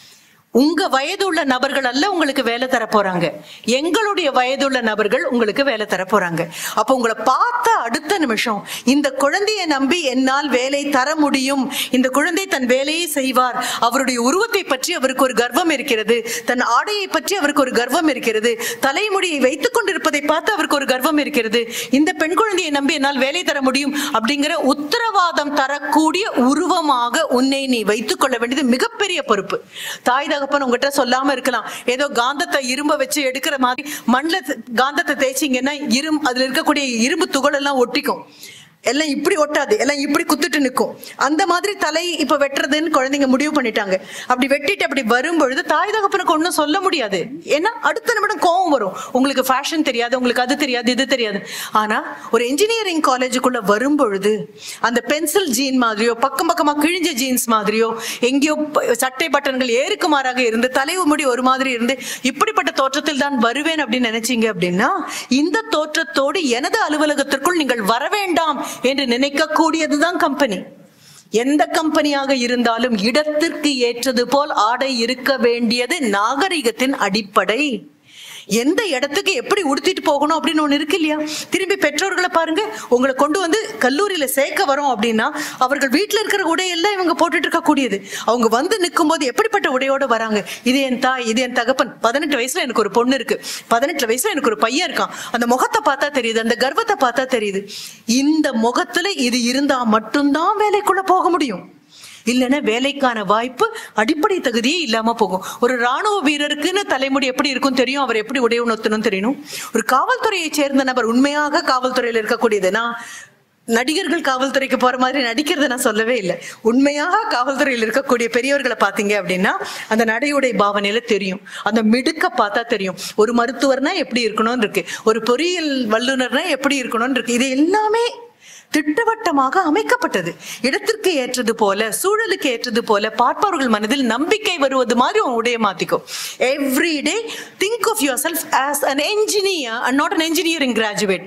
உங்க வயதுள்ள நபர்கள் அல்ல உங்களுக்கு வேலை தர போறாங்க எங்களுடைய வயதுள்ள நபர்கள் உங்களுக்கு வேலை தர போறாங்க அப்ப உங்களை பார்த்த அடுத்த நிமிஷம் இந்த குழந்தையை நம்பி என்னால் வேலை தர முடியும் இந்த குழந்தை தன் வேலையை செய்வார் அவருடைய உருவத்தை பற்றி அவருக்கு ஒரு கர்வம் இருக்கிறது தன் ஆடையை பற்றி அவருக்கு ஒரு கர்வம் இருக்கிறது தலைமுடியை வைத்துக் கொண்டிருப்பதை பார்த்து அவருக்கு ஒரு கர்வம் இருக்கிறது இந்த பெண் குழந்தையை நம்பி என்னால் வேலை தர முடியும் அப்படிங்கிற உத்தரவாதம் தரக்கூடிய உருவமாக உன்னை நீ வைத்துக் கொள்ள வேண்டியது மிகப்பெரிய பொறுப்பு தாய் தகப்பன் உங்ககிட்ட சொல்லாம இருக்கலாம் ஏதோ காந்தத்தை இரும்ப வச்சு எடுக்கிற மாதிரி மண்ல காந்தத்தை தேய்ச்சிங்கன்னா இரும் அதுல இருக்கக்கூடிய இரும்பு துகள் எல்லாம் ஒட்டிக்கும் எல்லாம் இப்படி ஒட்டாது எல்லாம் இப்படி குத்துட்டு நிற்கும் அந்த மாதிரி தலை இப்ப வெட்டுறதுன்னு குழந்தைங்க முடிவு பண்ணிட்டாங்க அப்படி வெட்டிட்டு அப்படி வரும்பொழுது தாய் தகப்பனுக்கு ஒன்றும் சொல்ல முடியாது ஏன்னா அடுத்த நிமிடம் கோவம் வரும் உங்களுக்கு ஃபேஷன் தெரியாது உங்களுக்கு அது தெரியாது இது தெரியாது ஆனா ஒரு இன்ஜினியரிங் காலேஜுக்குள்ள வரும்பொழுது அந்த பென்சில் ஜீன் மாதிரியோ பக்கம் பக்கமா கிழிஞ்ச ஜீன்ஸ் மாதிரியோ எங்கேயோ ப- சட்டை பட்டன்கள் ஏறுக்குமாறாக இருந்து தலை முடி ஒரு மாதிரி இருந்து இப்படிப்பட்ட தோற்றத்தில் தான் வருவேன் அப்படின்னு நினைச்சீங்க அப்படின்னா இந்த தோற்றத்தோடு எனது அலுவலகத்திற்குள் நீங்கள் வர வேண்டாம் என்று நினைக்கக்கூடியதுதான் கம்பெனி எந்த கம்பெனியாக இருந்தாலும் இடத்திற்கு ஏற்றது போல் ஆடை இருக்க வேண்டியது நாகரிகத்தின் அடிப்படை எந்த இடத்துக்கு எப்படி உடுத்திட்டு போகணும் அப்படின்னு ஒண்ணு இருக்கு இல்லையா திரும்பி பெற்றோர்களை பாருங்க உங்களை கொண்டு வந்து கல்லூரியில சேர்க்க வரோம் அப்படின்னா அவர்கள் வீட்டுல இருக்கிற உடையெல்லாம் இவங்க போட்டுட்டு இருக்கக்கூடியது அவங்க வந்து நிற்கும் போது எப்படிப்பட்ட உடையோட வராங்க இது என் தாய் இது என் தகப்பன் பதினெட்டு வயசுல எனக்கு ஒரு பொண்ணு இருக்கு பதினெட்டு வயசுல எனக்கு ஒரு பையன் இருக்கான் அந்த முகத்தை பார்த்தா தெரியுது அந்த கர்வத்தை பார்த்தா தெரியுது இந்த முகத்துல இது இருந்தா மட்டும்தான் வேலைக்குள்ள போக முடியும் இல்லைன்னா வேலைக்கான வாய்ப்பு அடிப்படை தகுதியே இல்லாம போகும் ஒரு ராணுவ வீரருக்குன்னு தலைமுடி எப்படி இருக்கும் தெரியும் அவர் எப்படி உடை உணர்த்தணும் தெரியணும் ஒரு காவல்துறையை சேர்ந்த நபர் உண்மையாக காவல்துறையில் இருக்கக்கூடியதுன்னா நடிகர்கள் காவல்துறைக்கு போற மாதிரி நடிக்கிறத நான் சொல்லவே இல்லை உண்மையாக காவல்துறையில் இருக்கக்கூடிய பெரியவர்களை பார்த்தீங்க அப்படின்னா அந்த நடையுடை பாவனையில தெரியும் அந்த மிடுக்க பார்த்தா தெரியும் ஒரு மருத்துவர்னா எப்படி இருக்கணும்னு இருக்கு ஒரு பொறியியல் வல்லுநர்னா எப்படி இருக்கணும்னு இருக்கு இது எல்லாமே திட்டவட்டமாக அமைக்கப்பட்டது இடத்திற்கு ஏற்றது போல சூழலுக்கு ஏற்றது போல பார்ப்பவர்கள் மனதில் நம்பிக்கை வருவது மாதிரி உன் உடைய மாத்திக்கும் every day think of yourself as an engineer and not an engineering graduate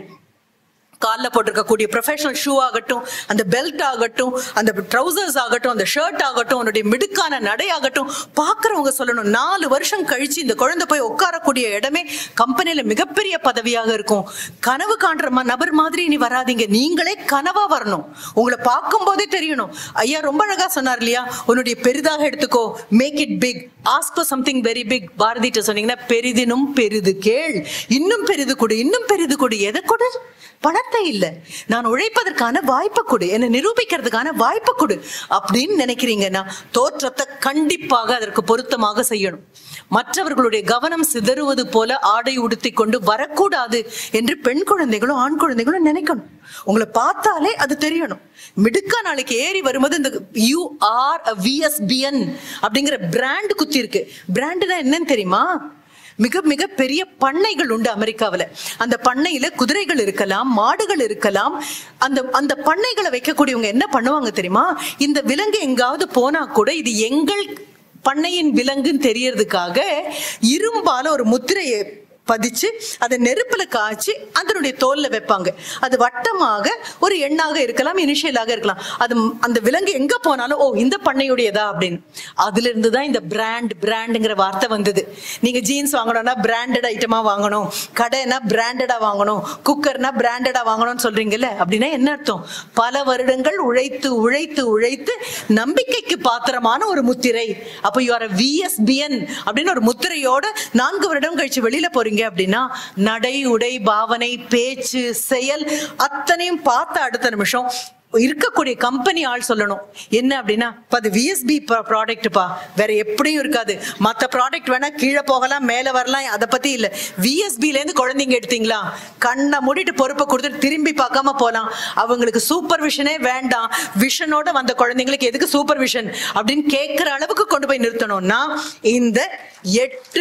காலில் போட்டிருக்கக்கூடிய ப்ரொஃபஷனல் ஷூ ஆகட்டும் அந்த பெல்ட் ஆகட்டும் அந்த ட்ரௌசர்ஸ் ஆகட்டும் அந்த ஷர்ட் ஆகட்டும் உன்னுடைய மிடுக்கான நடை ஆகட்டும் பார்க்குறவங்க சொல்லணும் நாலு வருஷம் கழிச்சு இந்த குழந்தை போய் உட்காரக்கூடிய இடமே கம்பெனியில மிகப்பெரிய பதவியாக இருக்கும் கனவு காண்ற ம- நபர் மாதிரி நீ வராதீங்க நீங்களே கனவா வரணும் உங்களை பார்க்கும் போதே தெரியணும் ஐயா ரொம்ப அழகா சொன்னார் இல்லையா உன்னுடைய பெரிதாக எடுத்துக்கோ make it big ask for something very big பாரதிட்ட சொன்னீங்கன்னா பெரிதினும் பெரிது கேள் இன்னும் பெரிது கொடு இன்னும் பெரிது கொடு எதை கொடு பணத்தை இல்ல நான் உழைப்பதற்கான வாய்ப்பை கொடு என்னை நிரூபிக்கிறதுக்கான வாய்ப்பை கொடு அப்படின்னு நினைக்கிறீங்கன்னா தோற்றத்தை கண்டிப்பாக அதற்கு பொருத்தமாக செய்யணும் மற்றவர்களுடைய கவனம் சிதறுவது போல ஆடை உடுத்தி கொண்டு வரக்கூடாது என்று பெண் குழந்தைகளும் ஆண் குழந்தைகளும் நினைக்கணும் உங்களை பார்த்தாலே அது தெரியணும் மிடுக்கா நாளைக்கு ஏறி வரும்போது இந்த யூ ஆர் விஎஸ்பிஎன் அப்படிங்கிற பிராண்ட் குத்தி இருக்கு பிராண்டுனா என்னன்னு தெரியுமா மிக மிக பெரிய பண்ணைகள் உண்டு அமெரிக்காவுல அந்த பண்ணையில குதிரைகள் இருக்கலாம் மாடுகள் இருக்கலாம் அந்த அந்த பண்ணைகளை வைக்கக்கூடியவங்க என்ன பண்ணுவாங்க தெரியுமா இந்த விலங்கு எங்காவது போனா கூட இது எங்கள் பண்ணையின் விலங்குன்னு தெரியறதுக்காக இரும்பால ஒரு முத்திரையை பதிச்சு அதை நெருப்புல காய்ச்சி அதனுடைய தோல்ல வைப்பாங்க அது வட்டமாக ஒரு எண்ணாக இருக்கலாம் இனிஷியலாக இருக்கலாம் அது ம்- அந்த விலங்கு எங்க போனாலும் ஓ இந்த பண்ணையுடையதா அப்படின்னு அதுல இருந்து தான் இந்த பிராண்ட் பிராண்டுங்கிற வார்த்தை வந்தது நீங்க ஜீன்ஸ் வாங்கணும்னா பிராண்டட் ஐட்டமா வாங்கணும் கடைனா பிராண்டடா வாங்கணும் குக்கர்னா பிராண்டடா வாங்கணும்னு சொல்றீங்கல்ல அப்படின்னா என்ன அர்த்தம் பல வருடங்கள் உழைத்து உழைத்து உழைத்து நம்பிக்கைக்கு பாத்திரமான ஒரு முத்திரை அப்ப யூ ஆர் விஎஸ்பிஎன் அப்படின்னு ஒரு முத்திரையோட நான்கு வருடம் கழிச்சு வெளியில போறீங்க அப்படின்னா நடை உடை பாவனை பேச்சு செயல் அத்தனையும் பார்த்த அடுத்த நிமிஷம் இருக்கக்கூடிய கம்பெனி ஆள் சொல்லணும் என்ன அப்படின்னா இப்ப அது விஎஸ்பி ப்ராடக்ட்ப்பா வேற எப்படியும் இருக்காது மத்த ப்ராடக்ட் வேணா கீழே போகலாம் மேல வரலாம் அதை பத்தி இல்ல விஎஸ்பில இருந்து குழந்தைங்க எடுத்தீங்களா கண்ணை மூடிட்டு பொறுப்பை கொடுத்துட்டு திரும்பி பார்க்காம போலாம் அவங்களுக்கு சூப்பர்விஷனே வேண்டாம் விஷனோட வந்த குழந்தைங்களுக்கு எதுக்கு சூப்பர்விஷன் அப்படின்னு கேட்கிற அளவுக்கு கொண்டு போய் நிறுத்தணும்னா இந்த எட்டு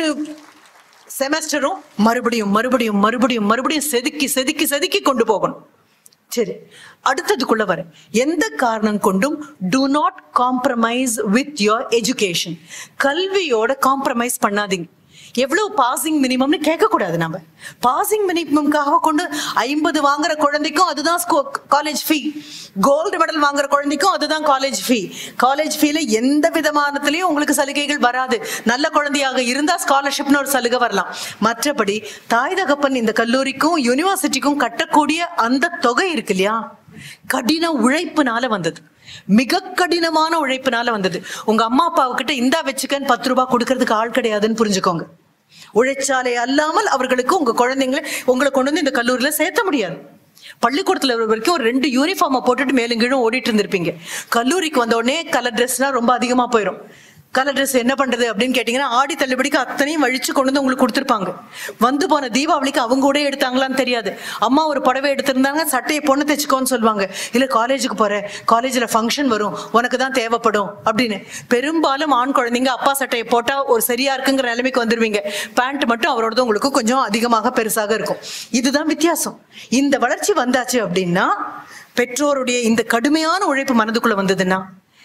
செமஸ்டரும் மறுபடியும் மறுபடியும் மறுபடியும் மறுபடியும் செதுக்கி செதுக்கி செதுக்கி கொண்டு போகணும் சரி அடுத்ததுக்குள்ள வரேன் எந்த காரணம் கொண்டும் do not compromise with your education கல்வியோட காம்ப்ரமைஸ் பண்ணாதீங்க எவ்வளவு பாசிங் மினிமம்னு கேட்க கூடாது நம்ம பாசிங் மினிமம்காக கொண்டு ஐம்பது வாங்குற குழந்தைக்கும் அதுதான் காலேஜ் ஃபீ கோல்டு மெடல் வாங்குற குழந்தைக்கும் அதுதான் காலேஜ் ஃபீ காலேஜ் ஃபீல எந்த விதமானத்திலயும் உங்களுக்கு சலுகைகள் வராது நல்ல குழந்தையாக இருந்தா ஸ்காலர்ஷிப்னு ஒரு சலுகை வரலாம் மற்றபடி தாய் தகப்பன் இந்த கல்லூரிக்கும் யூனிவர்சிட்டிக்கும் கட்டக்கூடிய அந்த தொகை இருக்கு இல்லையா கடின உழைப்புனால வந்தது மிக கடினமான உழைப்புனால வந்தது உங்க அம்மா அப்பாவுக்கிட்ட இந்தா வச்சுக்கன்னு பத்து ரூபாய் கொடுக்கறதுக்கு ஆள் கிடையாதுன்னு புரிஞ்சுக்கோங்க உழைச்சாலே அல்லாமல் அவர்களுக்கு உங்க குழந்தைங்களை உங்களை கொண்டு வந்து இந்த கல்லூரியில சேர்த்த முடியாது பள்ளிக்கூடத்துல வரைக்கும் ஒரு ரெண்டு யூனிஃபார்மை போட்டுட்டு மேலும் கீழும் ஓடிட்டு இருந்திருப்பீங்க கல்லூரிக்கு வந்த உடனே கலர் ட்ரெஸ்னா ரொம்ப அதிகமா போயிடும் கலர் ட்ரெஸ் என்ன பண்றது அப்படின்னு கேட்டீங்கன்னா ஆடி தள்ளுபடிக்கு அத்தனையும் வழிச்சு கொண்டு வந்து உங்களுக்கு கொடுத்துருப்பாங்க வந்து போன தீபாவளிக்கு அவங்க கூட எடுத்தாங்களான்னு தெரியாது அம்மா ஒரு புடவை எடுத்திருந்தாங்க சட்டையை பொண்ணு தைச்சுக்கோன்னு சொல்லுவாங்க இல்ல காலேஜுக்கு போற காலேஜ்ல ஃபங்க்ஷன் வரும் உனக்கு தான் தேவைப்படும் அப்படின்னு பெரும்பாலும் ஆண் குழந்தைங்க அப்பா சட்டையை போட்டா ஒரு சரியா இருக்குங்கிற நிலைமைக்கு வந்துருவீங்க பேண்ட் மட்டும் அவரோடது உங்களுக்கு கொஞ்சம் அதிகமாக பெருசாக இருக்கும் இதுதான் வித்தியாசம் இந்த வளர்ச்சி வந்தாச்சு அப்படின்னா பெற்றோருடைய இந்த கடுமையான உழைப்பு மனதுக்குள்ள வந்ததுன்னா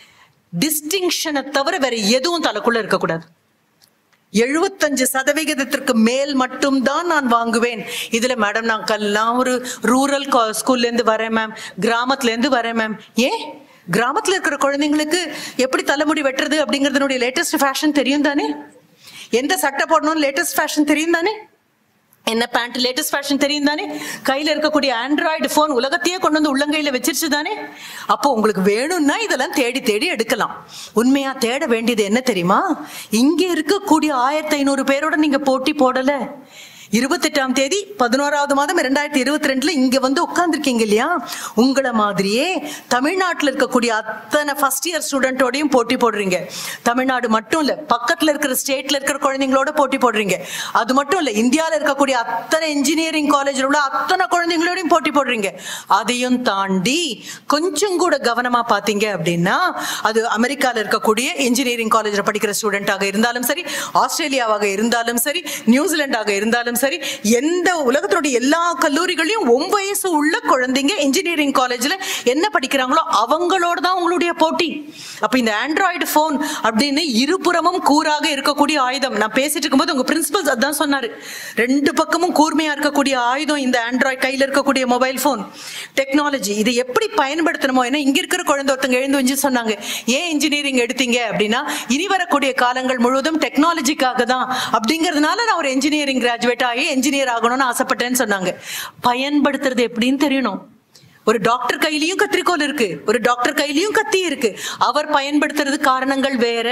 டிஸ்டிங்ஷனை தவிர வேற எதுவும் தலைக்குள்ள இருக்கக்கூடாது எழுபத்தஞ்சு சதவிகிதத்திற்கு மேல் மட்டும்தான் நான் வாங்குவேன் இதுல மேடம் நான் கல்லாம் ஒரு ரூரல் ஸ்கூல்ல இருந்து வரேன் மேம் கிராமத்துல இருந்து வரேன் மேம் ஏன் கிராமத்துல இருக்கிற குழந்தைங்களுக்கு எப்படி தலைமுடி வெட்டுறது அப்படிங்கறதுனுடைய லேட்டஸ்ட் ஃபேஷன் தெரியும் தானே எந்த சட்டை போடணும்னு லேட்டஸ்ட் ஃபேஷன் தெரியும் தானே என்ன பேண்ட் லேட்டஸ்ட் ஃபேஷன் தெரியும் தானே கையில இருக்கக்கூடிய ஆண்ட்ராய்டு போன் உலகத்தையே கொண்டு வந்து உள்ளங்கையில வச்சிருச்சு தானே அப்போ உங்களுக்கு வேணும்னா இதெல்லாம் தேடி தேடி எடுக்கலாம் உண்மையா தேட வேண்டியது என்ன தெரியுமா இங்க இருக்கக்கூடிய ஆயிரத்தி ஐநூறு பேரோட நீங்க போட்டி போடல இருபத்தெட்டாம் தேதி பதினோராவது மாதம் இரண்டாயிரத்தி இருபத்தி ரெண்டுல இங்க வந்து உட்கார்ந்துருக்கீங்க இல்லையா உங்களை மாதிரியே தமிழ்நாட்டில் இருக்கக்கூடிய அத்தனை ஃபர்ஸ்ட் இயர் ஸ்டூடெண்டோடையும் போட்டி போடுறீங்க தமிழ்நாடு மட்டும் இல்ல பக்கத்துல இருக்கிற ஸ்டேட்ல இருக்கிற குழந்தைங்களோட போட்டி போடுறீங்க அது மட்டும் இல்ல இந்தியால இருக்கக்கூடிய அத்தனை இன்ஜினியரிங் காலேஜில் உள்ள அத்தனை குழந்தைங்களோடையும் போட்டி போடுறீங்க அதையும் தாண்டி கொஞ்சம் கூட கவனமா பாத்தீங்க அப்படின்னா அது அமெரிக்கால இருக்கக்கூடிய இன்ஜினியரிங் காலேஜ்ல படிக்கிற ஸ்டூடெண்டாக இருந்தாலும் சரி ஆஸ்திரேலியாவாக இருந்தாலும் சரி நியூசிலாண்டாக இருந்தாலும் சரி எந்த உலகத்தினுடைய எல்லா கல்லூரிகளையும் ஒன்பது வயசு உள்ள குழந்தைங்க இன்ஜினியரிங் காலேஜ்ல என்ன படிக்கிறாங்களோ அவங்களோட தான் உங்களுடைய போட்டி அப்ப இந்த ஆண்ட்ராய்டு போன் அப்படின்னு இருபுறமும் கூறாக இருக்கக்கூடிய ஆயுதம் நான் பேசிட்டு இருக்கும்போது உங்க பிரின்சிபல் அதான் சொன்னாரு ரெண்டு பக்கமும் கூர்மையா இருக்கக்கூடிய ஆயுதம் இந்த ஆண்ட்ராய்டு கையில இருக்கக்கூடிய மொபைல் போன் டெக்னாலஜி இதை எப்படி பயன்படுத்தணுமோ ஏன்னா இங்க இருக்கிற குழந்தை ஒருத்தங்க எழுந்து வந்து சொன்னாங்க ஏன் இன்ஜினியரிங் எடுத்தீங்க அப்படின்னா இனி வரக்கூடிய காலங்கள் முழுவதும் டெக்னாலஜிக்காக தான் அப்படிங்கறதுனால நான் ஒரு இன்ஜினியரிங் கிராஜுவேட் ஆகி என்ஜினியர் ஆகணும்னு ஆசைப்பட்டேன்னு சொன்னாங்க பயன்படுத்துறது எப்படின்னு தெரியணும் ஒரு டாக்டர் கையிலயும் கத்திரிக்கோல் இருக்கு ஒரு டாக்டர் கையிலயும் கத்தி இருக்கு அவர் பயன்படுத்துறது காரணங்கள் வேற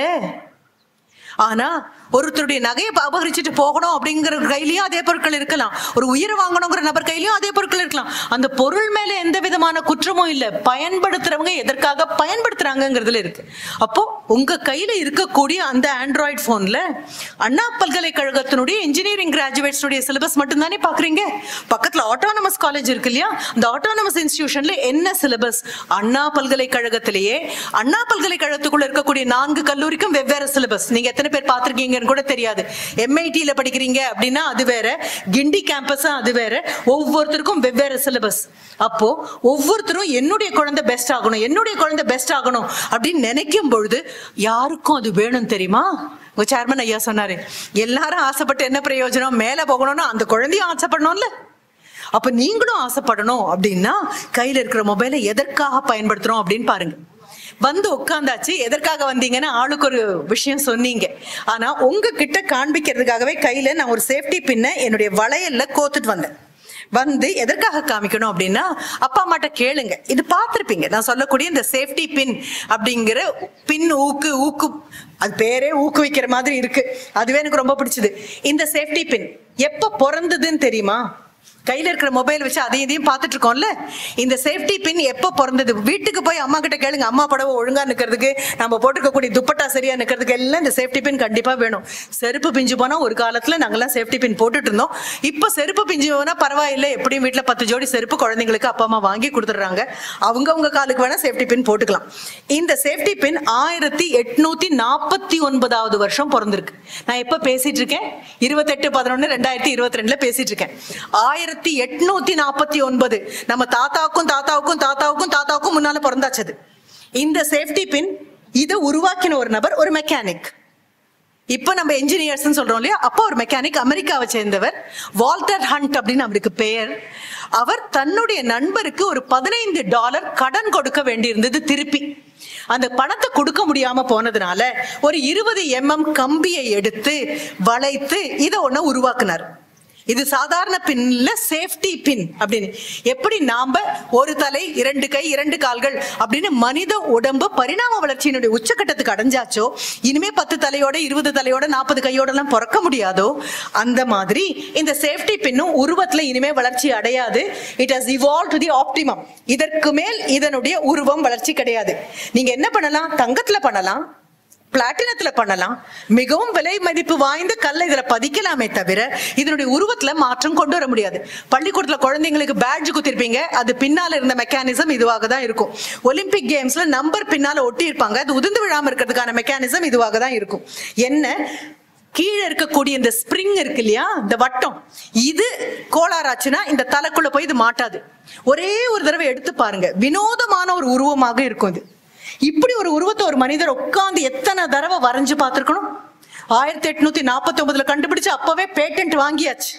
ஆனா ஒருத்தருடைய நகையை அபகரிச்சுட்டு போகணும் அப்படிங்கிற கையிலயும் அதே பொருட்கள் இருக்கலாம் ஒரு உயிரை வாங்கணுங்கிற நபர் கையிலயும் அதே பொருட்கள் இருக்கலாம் அந்த பொருள் மேல எந்த விதமான குற்றமும் இல்ல பயன்படுத்துறவங்க எதற்காக பயன்படுத்துறாங்கிறதுல இருக்கு அப்போ உங்க கையில இருக்கக்கூடிய அந்த ஆண்ட்ராய்டு போன்ல அண்ணா பல்கலைக்கழகத்தினுடைய இன்ஜினியரிங் கிராஜுவேட்ஸுடைய சிலபஸ் மட்டும்தானே பாக்குறீங்க பக்கத்துல ஆட்டோனமஸ் காலேஜ் இருக்கு இல்லையா அந்த ஆட்டோனமஸ் இன்ஸ்டிடியூஷன்ல என்ன சிலபஸ் அண்ணா பல்கலைக்கழகத்திலேயே அண்ணா பல்கலைக்கழகத்துக்குள்ள இருக்கக்கூடிய நான்கு கல்லூரிக்கும் வெவ்வேறு சிலபஸ் நீங்க எத்தனை பேர் பார்த்திருக்கீங்கன்னு கூட தெரியாது எம்ஐடியில படிக்கிறீங்க அப்படின்னா அது வேற கிண்டி கேம்பஸ் அது வேற ஒவ்வொருத்தருக்கும் வெவ்வேறு சிலபஸ் அப்போ ஒவ்வொருத்தரும் என்னுடைய குழந்தை பெஸ்ட் ஆகணும் என்னுடைய குழந்தை பெஸ்ட் ஆகணும் அப்படின்னு நினைக்கும் பொழுது யாருக்கும் அது வேணும் தெரியுமா உங்க சேர்மன் ஐயா சொன்னாரு எல்லாரும் ஆசைப்பட்டு என்ன பிரயோஜனம் மேல போகணும்னா அந்த குழந்தையும் ஆசைப்படணும்ல அப்ப நீங்களும் ஆசைப்படணும் அப்படின்னா கையில இருக்கிற மொபைலை எதற்காக பயன்படுத்துறோம் அப்படின்னு பாருங்க வந்து உட்காந்தாச்சு எதற்காக வந்தீங்கன்னா ஆளுக்கு ஒரு விஷயம் சொன்னீங்க ஆனா உங்க கிட்ட காண்பிக்கிறதுக்காகவே கையில நான் ஒரு சேஃப்டி பின்ன என்னுடைய வளையல்ல கோத்துட்டு வந்தேன் வந்து எதற்காக காமிக்கணும் அப்படின்னா அப்பா அம்மாட்ட கேளுங்க இது பார்த்திருப்பீங்க நான் சொல்லக்கூடிய இந்த சேஃப்டி பின் அப்படிங்கிற பின் ஊக்கு ஊக்கு அது பேரே ஊக்குவிக்கிற மாதிரி இருக்கு அதுவே எனக்கு ரொம்ப பிடிச்சது இந்த சேஃப்டி பின் எப்ப பிறந்ததுன்னு தெரியுமா கையில இருக்கிற மொபைல் வச்சு அதையும் இதையும் பார்த்துட்டு இருக்கோம்ல இந்த சேஃப்டி பின் எப்போ பிறந்தது வீட்டுக்கு போய் அம்மா கிட்ட கேளுங்க அம்மா புடவை ஒழுங்கா நிக்கிறதுக்கு நம்ம போட்டுக்கக்கூடிய துப்பட்டா சரியா நிக்கிறதுக்கு எல்லாம் இந்த சேஃப்டி பின் கண்டிப்பா வேணும் செருப்பு பிஞ்சு போனா ஒரு காலத்துல நாங்கெல்லாம் சேஃப்டி பின் போட்டுட்டு இருந்தோம் இப்போ செருப்பு பிஞ்சு போனா பரவாயில்லை எப்படியும் வீட்டுல பத்து ஜோடி செருப்பு குழந்தைங்களுக்கு அப்பா அம்மா வாங்கி கொடுத்துட்றாங்க அவங்க உங்க காலுக்கு வேணா சேஃப்டி பின் போட்டுக்கலாம் இந்த சேஃப்டி பின் ஆயிரத்தி எட்நூத்தி நாற்பத்தி ஒன்பதாவது வருஷம் பிறந்திருக்கு நான் எப்ப பேசிட்டு இருக்கேன் இருபத்தெட்டு பதினொன்னு ரெண்டாயிரத்தி இருபத்தி ரெண்டுல பேசிட்டு இருக்கேன் ஆயிரத்தி எட்நூத்தி நாற்பத்தி ஒன்பது நம்ம தாத்தாவுக்கும் தாத்தாவுக்கும் தாத்தாவுக்கும் தாத்தாவுக்கும் முன்னால பிறந்தாச்சது இந்த சேஃப்டி பின் இதை உருவாக்கின ஒரு நபர் ஒரு மெக்கானிக் இப்ப நம்ம என்ஜினியர்ஸ் சொல்றோம் இல்லையா அப்போ ஒரு மெக்கானிக் அமெரிக்காவை சேர்ந்தவர் வால்டர் ஹண்ட் அப்படின்னு அவருக்கு பெயர் அவர் தன்னுடைய நண்பருக்கு ஒரு பதினைந்து டாலர் கடன் கொடுக்க வேண்டியிருந்தது திருப்பி அந்த பணத்தை கொடுக்க முடியாம போனதுனால ஒரு இருபது எம்எம் கம்பியை எடுத்து வளைத்து இதை ஒண்ணு உருவாக்குனார் இது சாதாரண பின்ல சேஃப்டி பின் அப்படின்னு எப்படி நாம ஒரு தலை இரண்டு கை இரண்டு கால்கள் அப்படின்னு மனித உடம்பு பரிணாம வளர்ச்சியினுடைய உச்சக்கட்டத்துக்கு அடைஞ்சாச்சோ இனிமே பத்து தலையோட இருபது தலையோட நாற்பது கையோட எல்லாம் பிறக்க முடியாதோ அந்த மாதிரி இந்த சேஃப்டி பின்னும் உருவத்துல இனிமே வளர்ச்சி அடையாது it has evolve to the optimum இதற்கு மேல் இதனுடைய உருவம் வளர்ச்சி கிடையாது நீங்க என்ன பண்ணலாம் தங்கத்துல பண்ணலாம் பிளாட்டினத்துல பண்ணலாம் மிகவும் விலை மதிப்பு வாய்ந்த கல்லை இதுல பதிக்கலாமே தவிர இதனுடைய உருவத்துல மாற்றம் கொண்டு வர முடியாது பள்ளிக்கூடத்துல குழந்தைங்களுக்கு பேட்ஜ் குத்திருப்பீங்க அது பின்னால இருந்த மெக்கானிசம் இதுவாக தான் இருக்கும் ஒலிம்பிக் கேம்ஸ்ல நம்பர் பின்னால ஒட்டி இருப்பாங்க அது உதிர்ந்து விழாம இருக்கிறதுக்கான மெக்கானிசம் இதுவாக தான் இருக்கும் என்ன கீழே இருக்கக்கூடிய இந்த ஸ்ப்ரிங் இருக்கு இல்லையா இந்த வட்டம் இது கோளாறாச்சுன்னா இந்த தலைக்குள்ள போய் இது மாட்டாது ஒரே ஒரு தடவை எடுத்து பாருங்க வினோதமான ஒரு உருவமாக இருக்கும் இது இப்படி ஒரு உருவத்தை ஒரு மனிதர் உட்கார்ந்து எத்தனை தடவை வரைஞ்சு பார்த்திருக்கணும் ஆயிரத்தி எட்நூத்தி நாற்பத்தி ஒன்பதுல கண்டுபிடிச்சு அப்பவே பேட்டன்ட் வாங்கியாச்சு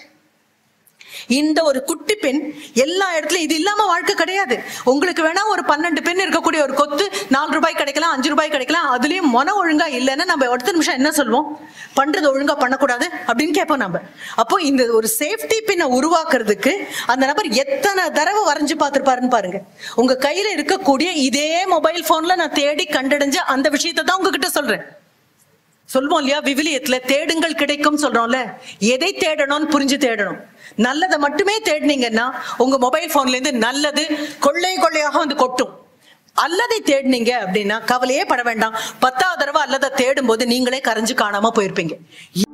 இந்த ஒரு குட்டி பெண் எல்லா இடத்துலயும் இது இல்லாம வாழ்க்கை கிடையாது உங்களுக்கு வேணா ஒரு பன்னெண்டு பெண் இருக்கக்கூடிய ஒரு கொத்து நாலு ரூபாய் கிடைக்கலாம் அஞ்சு ரூபாய் கிடைக்கலாம் அதுலயும் மன ஒழுங்கா இல்லைன்னா நம்ம அடுத்த நிமிஷம் என்ன சொல்லுவோம் பண்றது ஒழுங்கா பண்ணக்கூடாது அப்படின்னு கேட்போம் நம்ம அப்போ இந்த ஒரு சேஃப்டி பின்னை உருவாக்குறதுக்கு அந்த நபர் எத்தனை தடவை வரைஞ்சு பார்த்திருப்பாருன்னு பாருங்க உங்க கையில இருக்கக்கூடிய இதே மொபைல் போன்ல நான் தேடி கண்டடைஞ்ச அந்த விஷயத்தை தான் உங்ககிட்ட சொல்றேன் சொல்லுவோம் இல்லையா விவிலியத்துல தேடுங்கள் கிடைக்கும் சொல்றோம்ல எதை தேடணும்னு புரிஞ்சு தேடணும் நல்லதை மட்டுமே தேடினீங்கன்னா உங்க மொபைல் போன்ல இருந்து நல்லது கொள்ளை கொள்ளையாக வந்து கொட்டும் அல்லதை தேடினீங்க அப்படின்னா கவலையே பட வேண்டாம் பத்தாவது தடவை அல்லதை தேடும் போது நீங்களே கரைஞ்சு காணாம போயிருப்பீங்க